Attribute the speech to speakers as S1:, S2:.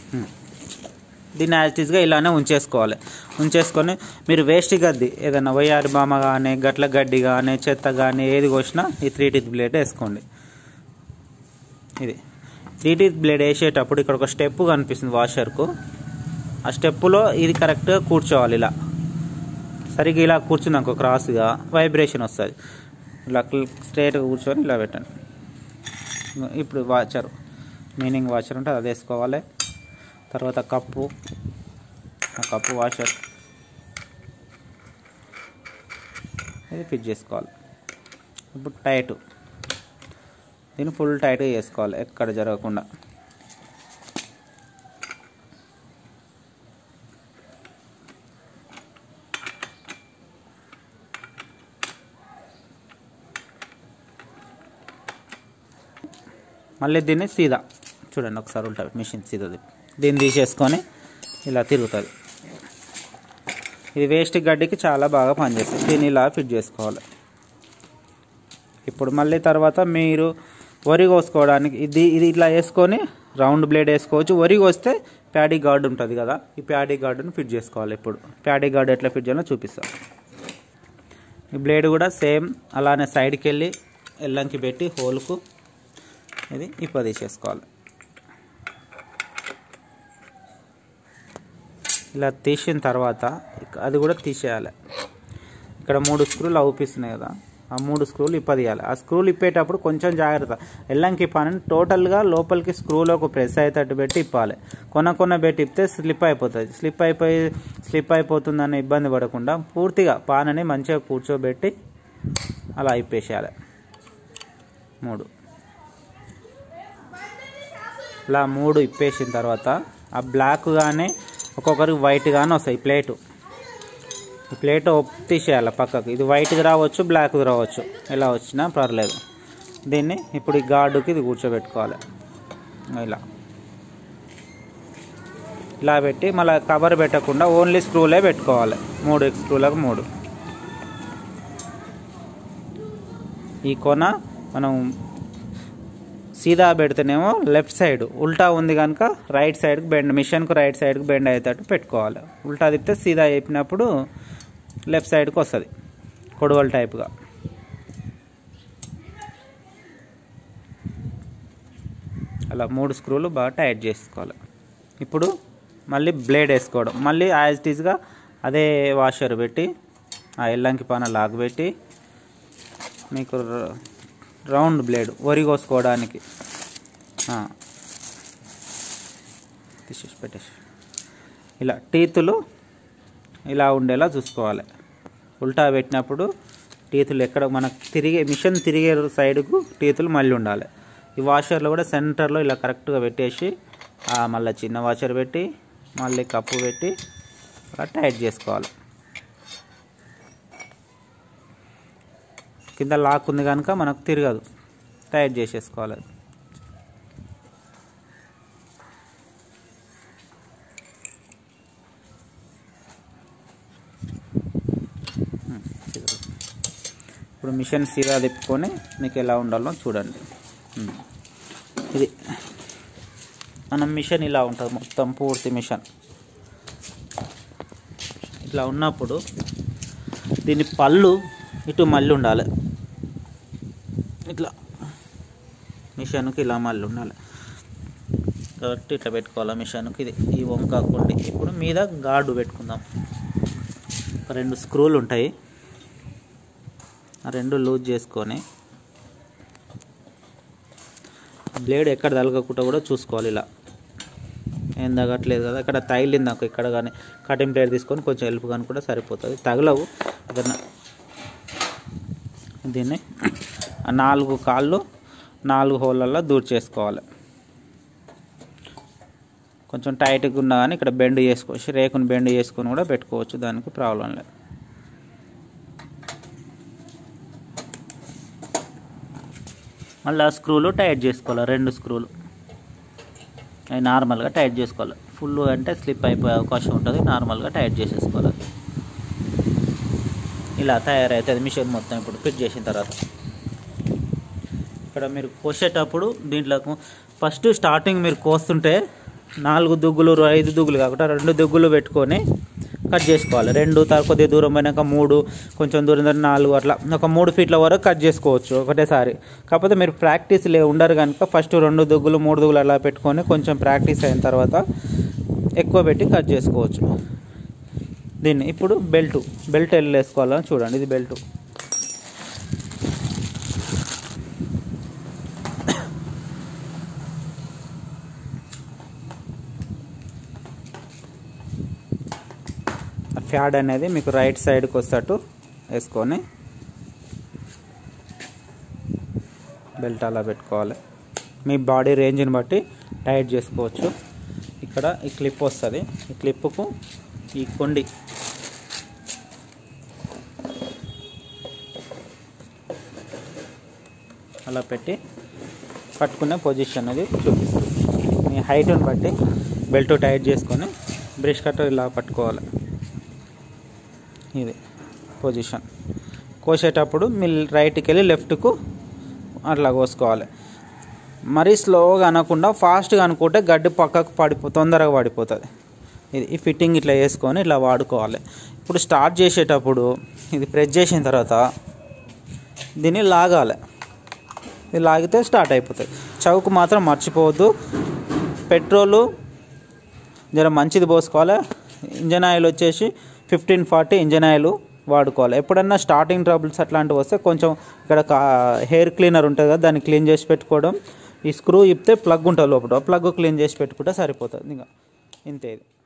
S1: దీన్ని as it ఈస్గా ఇలానే ఉంచేసుకోవాలి ఉంచేసుకొని మీరు వేస్ట్ గడ్డి ఏదైనా వయ్యారి బామ కానీ గట్ల గడ్డి కానీ చెత్త కానీ ఏది కోసినా ఈ త్రీ టీత్ బ్లేడ్ వేసుకోండి ఇది త్రీ టీత్ బ్లేడ్ వేసేటప్పుడు ఇక్కడ ఒక స్టెప్ కనిపిస్తుంది వాషర్కు ఆ స్టెప్పులో ఇది కరెక్ట్గా కూర్చోవాలి ఇలా సరిగ్గా ఇలా కూర్చుంది అనుకో క్రాస్గా వైబ్రేషన్ వస్తుంది ఇలా స్ట్రైట్గా కూర్చొని ఇలా పెట్టండి ఇప్పుడు వాచర్ మీనింగ్ వాచర్ ఉంటే అది వేసుకోవాలి తర్వాత కప్పు ఆ కప్పు వాషర్ ఇది ఫిట్ చేసుకోవాలి ఇప్పుడు టైట్ దీన్ని ఫుల్ టైట్గా చేసుకోవాలి ఎక్కడ జరగకుండా మళ్ళీ దీన్ని సీదా చూడండి ఒకసారి ఉల్టా మిషన్ సీదా తిప్పి. దీన్ని తీసేసుకొని ఇలా తిరుగుతుంది ఇది వేస్ట్ గడ్డికి చాలా బాగా పనిచేస్తుంది దీన్ని ఇలా ఫిట్ చేసుకోవాలి ఇప్పుడు మళ్ళీ తర్వాత మీరు వరి కోసుకోవడానికి ఇది ఇది ఇట్లా వేసుకొని రౌండ్ బ్లేడ్ వేసుకోవచ్చు వరి కోస్తే ప్యాడీ గార్డ్ ఉంటుంది కదా ఈ ప్యాడీ గార్డును ఫిట్ చేసుకోవాలి ఇప్పుడు ప్యాడీ గార్డ్ ఎట్లా ఫిట్ చేయాలో చూపిస్తాను ఈ బ్లేడ్ కూడా సేమ్ అలానే సైడ్కి వెళ్ళి ఎల్లంకి పెట్టి హోల్కు ఇది ఇప్ప తీసేసుకోవాలి ఇలా తీసిన తర్వాత ఇక- అది కూడా తీసేయాలి ఇక్కడ మూడు స్క్రూలు అవుపిస్తున్నాయి కదా ఆ మూడు స్క్రూలు ఇప్పదీయాలి ఆ స్క్రూలు ఇప్పేటప్పుడు కొంచెం జాగ్రత్త ఎల్లంకి ఇప్పని టోటల్గా లోపలికి స్క్రూలోకి ప్రెస్ అయ్యేటట్టు పెట్టి ఇప్పాలి కొన కొన పెట్టి ఇప్పితే స్లిప్ అయిపోతుంది స్లిప్ అయిపోయి స్లిప్ అయిపోతుందనే ఇబ్బంది పడకుండా పూర్తిగా పానని మంచిగా కూర్చోబెట్టి అలా ఇప్పేసేయాలి మూడు ఇలా మూడు ఇప్పేసిన తర్వాత ఆ బ్లాక్ కానీ ఒక్కొక్కరికి వైట్ కానీ వస్తాయి ఈ ప్లేటు ఈ ప్లేట్ తీసేయాలి పక్కకు ఇది వైట్ది రావచ్చు బ్లాక్ది రావచ్చు ఎలా వచ్చినా పర్లేదు దీన్ని ఇప్పుడు ఈ గార్డుకి ఇది కూర్చోబెట్టుకోవాలి ఇలా ఇలా పెట్టి మళ్ళీ కవర్ పెట్టకుండా ఓన్లీ స్క్రూలే పెట్టుకోవాలి మూడు స్క్రూలకు మూడు ఈ కొన మనం సీదా పెడితేనేమో లెఫ్ట్ సైడ్ ఉల్టా ఉంది కనుక రైట్ సైడ్కి బెండ్ మిషన్కు రైట్ సైడ్కి బెండ్ అయ్యేటట్టు పెట్టుకోవాలి ఉల్టా తిప్పితే సీదా చెప్పినప్పుడు లెఫ్ట్ సైడ్కి వస్తుంది కొడవల టైప్గా అలా మూడు స్క్రూలు బాగా టైట్ చేసుకోవాలి ఇప్పుడు మళ్ళీ బ్లేడ్ వేసుకోవడం మళ్ళీ యాజ్ ఇట్ ఈస్గా అదే వాషర్ పెట్టి ఆ ఎల్లంకి పాన లాగ్ పెట్టి మీకు ర- రౌండ్ బ్లేడ్ వరి కోసుకోవడానికి ఆ. తీసేసి పెట్టేసి ఇలా టీతులు ఇలా ఉండేలా చూసుకోవాలి ఉల్టా పెట్టినప్పుడు టీతులు ఎక్కడ మనకు తిరిగే మిషన్ తిరిగే సైడ్కు టీతులు మళ్ళీ ఉండాలి ఈ వాషర్లో కూడా సెంటర్లో ఇలా కరెక్ట్గా పెట్టేసి ఆ మళ్ళీ చిన్న వాషర్ పెట్టి మళ్ళీ కప్పు పెట్టి అలా టైట్ చేసుకోవాలి కింద లాక్ ఉంది కనుక మనకు తిరగదు టైట్ చేసేసుకోవాలి అది. ఉమ్, తిరగదు. ఇప్పుడు మిషన్ సీదా తిప్పుకొని మీకు ఎలా ఉండాలో చూడండి ఉమ్. ఇది మనం మిషన్ ఇలా ఉంటుంది మొత్తం పూర్తి మిషన్ ఇట్లా ఉన్నప్పుడు దీని పళ్ళు ఇటు మళ్ళీ ఉండాలి ఇట్లా మిషన్కి ఇలా మళ్ళీ ఉండాలి కాబట్టి ఇట్లా పెట్టుకోవాలి మిషన్కి ఇది ఈ వంకాకుండి ఇప్పుడు మీద గార్డు పెట్టుకుందాం ఒక రెండు స్క్రూలు ఉంటాయి ఆ రెండు లూజ్ చేసుకొని బ్లేడ్ ఎక్కడ తలగకుండా కూడా చూసుకోవాలి ఇలా ఏం తగ్గట్లేదు కదా ఇక్కడ తగిలింది నాకు ఇక్కడ కానీ కటింగ్ ప్లేట్ తీసుకొని కొంచెం హెల్ప్ కానీ కూడా సరిపోతుంది తగలవు ఏదన్నా దీన్ని ఆ నాలుగు కాళ్ళు నాలుగు హోళ్ళల్లో దూర్ చేసుకోవాలి కొంచెం టైట్గా ఉన్నా కానీ ఇక్కడ బెండ్ చేసుకోవచ్చు రేకుని బెండ్ చేసుకొని కూడా పెట్టుకోవచ్చు దానికి ప్రాబ్లం లేదు మళ్ళీ ఆ స్క్రూలు టైట్ చేసుకోవాలి రెండు స్క్రూలు అవి నార్మల్గా టైట్ చేసుకోవాలి ఫుల్ అంటే స్లిప్ అయిపోయే అవకాశం ఉంటుంది నార్మల్గా టైట్ చేసేసుకోవాలి ఇలా తయారవుతుంది మిషన్ మొత్తం ఇప్పుడు ఫిట్ చేసిన తర్వాత ఇక్కడ మీరు కోసేటప్పుడు దీంట్లో ఫస్ట్ స్టార్టింగ్ మీరు కోస్తుంటే నాలుగు దుగ్గులు ఐదు దుగ్గులు కాకుండా రెండు దుగ్గులు పెట్టుకొని కట్ చేసుకోవాలి రెండు తర్వాత కొద్దిగా దూరం పోయినాక మూడు కొంచెం దూరం దూరం నాలుగు అట్లా ఒక మూడు ఫీట్ల వరకు కట్ చేసుకోవచ్చు ఒకటేసారి కాకపోతే మీరు ప్రాక్టీస్ లే ఉండరు కనుక ఫస్ట్ రెండు దుగ్గులు మూడు దుగ్గులు అలా పెట్టుకొని కొంచెం ప్రాక్టీస్ అయిన తర్వాత ఎక్కువ పెట్టి కట్ చేసుకోవచ్చు దీన్ని ఇప్పుడు బెల్ట్ బెల్ట్ ఎల్లు వేసుకోవాలని చూడండి ఇది బెల్ట్ ఫ్యాడ్ అనేది మీకు రైట్ సైడ్కి వస్తట్టు వేసుకొని బెల్ట్ అలా పెట్టుకోవాలి మీ బాడీ రేంజ్ని బట్టి టైట్ చేసుకోవచ్చు ఇక్కడ ఈ క్లిప్ వస్తుంది ఈ క్లిప్కు ఈ కొండి అలా పెట్టి పట్టుకునే పొజిషన్ అది చూపిస్తుంది మీ హైట్ని బట్టి బెల్ట్ టైట్ చేసుకొని బ్రష్ కట్టర్ ఇలా పట్టుకోవాలి ఇది పొజిషన్ కోసేటప్పుడు మీ రైట్కి వెళ్ళి లెఫ్ట్కు అట్లా కోసుకోవాలి మరీ స్లోగా అనకుండా ఫాస్ట్గా అనుకుంటే గడ్డి పక్కకు పడిపో తొందరగా పడిపోతుంది ఇది ఈ ఫిట్టింగ్ ఇట్లా వేసుకొని ఇట్లా వాడుకోవాలి ఇప్పుడు స్టార్ట్ చేసేటప్పుడు ఇది ప్రెస్ చేసిన తర్వాత దీన్ని లాగాలి ఇది లాగితే స్టార్ట్ అయిపోతుంది చౌకు మాత్రం మర్చిపోవద్దు పెట్రోలు జర మంచిది పోసుకోవాలి ఇంజన్ ఆయిల్ వచ్చేసి ఫిఫ్టీన్ ఫార్టీ ఇంజన్ ఆయిల్ వాడుకోవాలి ఎప్పుడన్నా స్టార్టింగ్ ట్రబుల్స్ అట్లాంటివి వస్తే కొంచెం ఇక్కడ హెయిర్ క్లీనర్ ఉంటుంది కదా దాన్ని క్లీన్ చేసి పెట్టుకోవడం ఈ స్క్రూ ఇప్పితే ప్లగ్ ఉంటుంది లోపల ప్లగ్ క్లీన్ చేసి పెట్టుకుంటే సరిపోతుంది ఇంకా ఇంతే ఇది